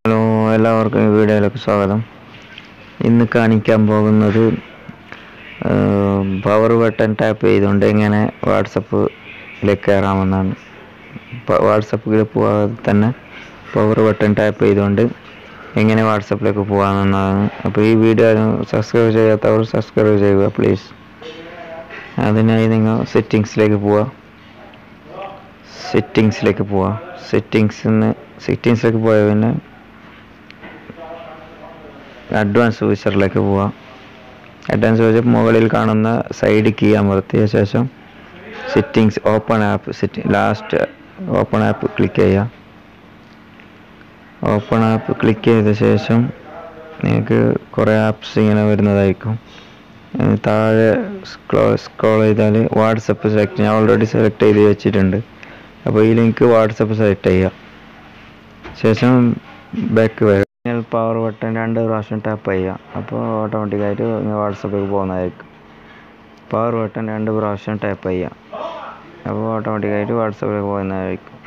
hello എല്ലാവർക്കും ഈ വീഡിയോയിലേക്ക് സ്വാഗതം ഇന്ന് കാണിക്കാൻ പോകുന്നത് പവർ ബട്ടൺ ടാപ്പ് ചെയ്തുകൊണ്ട് എങ്ങനെ വാട്സപ്പിലേക്ക് കയറാമെന്നാണ് വാട്സപ്പിൽ പോകാതെ തന്നെ പവർ ബട്ടൺ ടാപ്പ് ചെയ്തുകൊണ്ട് എങ്ങനെ വാട്സപ്പിലേക്ക് പോകാമെന്നാണ് അപ്പോൾ ഈ വീഡിയോ സബ്സ്ക്രൈബ് ചെയ്യാത്തവർ സബ്സ്ക്രൈബ് ചെയ്യുക പ്ലീസ് അതിനായി നിങ്ങൾ സെറ്റിങ്സിലേക്ക് പോവുക സെറ്റിങ്സിലേക്ക് പോവുക സെറ്റിങ്സിന്ന് സെറ്റിങ്സിലേക്ക് പോയ പിന്നെ അഡ്വാൻസ് ഫീച്ചറിലേക്ക് പോവാം അഡ്വാൻസ് ഫീച്ചർ മുകളിൽ കാണുന്ന സൈഡ് കീ അമർത്തിയ ശേഷം സെറ്റിങ്സ് ഓപ്പൺ ആപ്പ് സെറ്റി ലാസ്റ്റ് ഓപ്പൺ ആപ്പ് ക്ലിക്ക് ചെയ്യുക ഓപ്പൺ ആപ്പ് ക്ലിക്ക് ചെയ്ത ശേഷം നിങ്ങൾക്ക് കുറേ ആപ്സ് ഇങ്ങനെ വരുന്നതായിരിക്കും ഏർ താഴെ സ്ക്രോ സ്ക്രോൾ ചെയ്താൽ വാട്സപ്പ് സെലക്ട് ഞാൻ ഓൾറെഡി സെലക്ട് ചെയ്ത് വെച്ചിട്ടുണ്ട് അപ്പോൾ ഈ ലിങ്ക് വാട്സപ്പ് സെലക്ട് ചെയ്യുക ശേഷം ബാക്ക് വരിക പവർ ബട്ടൺ രണ്ട് പ്രാവശ്യം ടാപ്പ് ചെയ്യുക അപ്പോൾ ഓട്ടോമാറ്റിക്കായിട്ട് വാട്സപ്പിൽ പോകുന്നതായിരിക്കും പവർ ബട്ടൺ രണ്ട് പ്രാവശ്യം ടാപ്പ് ചെയ്യുക അപ്പോൾ ഓട്ടോമാറ്റിക്കായിട്ട് വാട്സപ്പിലേക്ക് പോകുന്നതായിരിക്കും